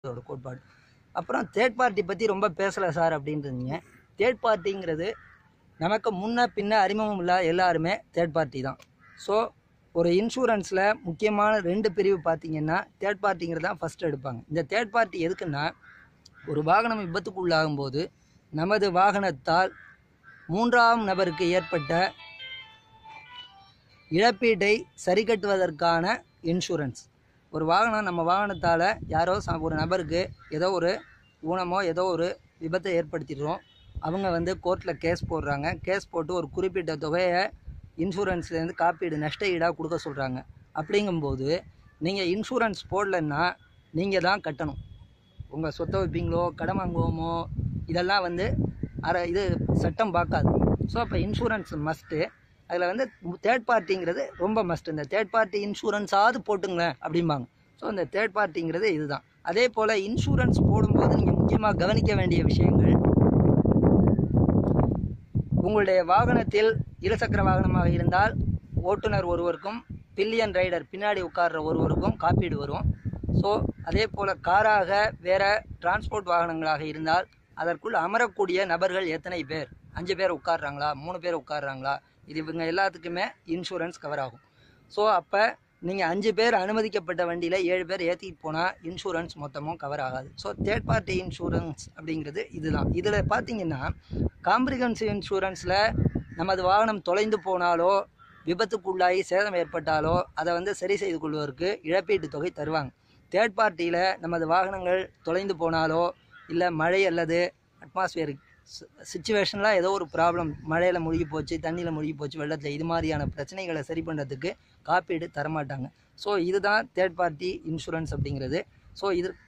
அதோட கோட்பாடு அப்புறம் தேர்ட் பார்ட்டி பற்றி ரொம்ப பேசலை சார் அப்படின்றீங்க தேர்ட் பார்ட்டிங்கிறது நமக்கு முன்ன பின்ன அறிமுகம் இல்லாத எல்லாருமே தேர்ட் பார்ட்டி தான் ஸோ ஒரு இன்சூரன்ஸில் முக்கியமான ரெண்டு பிரிவு பார்த்தீங்கன்னா தேர்ட் பார்ட்டிங்கிறது தான் ஃபஸ்ட்டு எடுப்பாங்க இந்த தேர்ட் பார்ட்டி எதுக்குன்னா ஒரு வாகனம் விபத்துக்கு உள்ளாகும் போது நமது வாகனத்தால் மூன்றாம் நபருக்கு ஏற்பட்ட இழப்பீட்டை சரி கட்டுவதற்கான இன்சூரன்ஸ் ஒரு வாகனம் நம்ம வாகனத்தால் யாரோ ச ஒரு நபருக்கு ஏதோ ஒரு ஊனமோ ஏதோ ஒரு விபத்தை ஏற்படுத்திடுறோம் அவங்க வந்து கோர்ட்டில் கேஸ் போடுறாங்க கேஸ் போட்டு ஒரு குறிப்பிட்ட தொகையை இன்சூரன்ஸ்லேருந்து காப்பீடு நஷ்ட ஈடாக கொடுக்க சொல்கிறாங்க அப்படிங்கும்போது நீங்கள் இன்சூரன்ஸ் போடலைன்னா நீங்கள் தான் கட்டணும் உங்கள் சொத்தை வைப்பீங்களோ கடன் வாங்குவோமோ இதெல்லாம் வந்து அற இது சட்டம் பார்க்காது ஸோ அப்போ இன்சூரன்ஸ் மஸ்ட்டு அதில் வந்து தேர்ட் பார்ட்டிங்கிறது ரொம்ப மஸ்ட் இந்த தேர்ட் பார்ட்டி இன்சூரன்ஸாவது போட்டுங்களேன் அப்படிம்பாங்க ஸோ இந்த தேர்ட் பார்ட்டிங்கிறது இதுதான் அதே போல் இன்சூரன்ஸ் போடும்போது நீங்கள் முக்கியமாக கவனிக்க வேண்டிய விஷயங்கள் உங்களுடைய வாகனத்தில் இருசக்கர வாகனமாக இருந்தால் ஓட்டுநர் ஒருவருக்கும் பில்லியன் ரைடர் பின்னாடி உட்கார்ற ஒருவருக்கும் காப்பீடு வரும் ஸோ அதே போல் காராக வேற டிரான்ஸ்போர்ட் வாகனங்களாக இருந்தால் அதற்குள் அமரக்கூடிய நபர்கள் எத்தனை பேர் அஞ்சு பேர் உட்கார்றாங்களா மூணு பேர் உட்கார்றாங்களா இது இவங்க எல்லாத்துக்குமே இன்சூரன்ஸ் கவர் ஆகும் ஸோ அப்போ நீங்கள் அஞ்சு பேர் அனுமதிக்கப்பட்ட வண்டியில் ஏழு பேர் ஏற்றிட்டு போனால் இன்சூரன்ஸ் மொத்தமும் கவர் ஆகாது ஸோ தேர்ட் பார்ட்டி இன்சூரன்ஸ் அப்படிங்கிறது இதுதான் இதில் பார்த்தீங்கன்னா காம்ப்ரிஹென்சிவ் இன்சூரன்ஸில் நமது வாகனம் தொலைந்து போனாலோ விபத்துக்குள்ளாகி சேதம் ஏற்பட்டாலோ அதை வந்து சரி செய்து கொள்வதற்கு இழப்பீட்டு தொகை தருவாங்க தேர்ட் பார்ட்டியில் நமது வாகனங்கள் தொலைந்து போனாலோ இல்லை மழை அல்லது அட்மாஸ்பியரிக் சுச்சுவேஷனில் ஏதோ ஒரு ப்ராப்ளம் மழையில் முழுகி போச்சு தண்ணியில் முழுகி போச்சு வெள்ளத்தில் இது மாதிரியான பிரச்சனைகளை சரி பண்ணுறதுக்கு காப்பீடு தரமாட்டாங்க ஸோ இதுதான் தேர்ட் பார்ட்டி இன்சூரன்ஸ் அப்படிங்கிறது ஸோ இது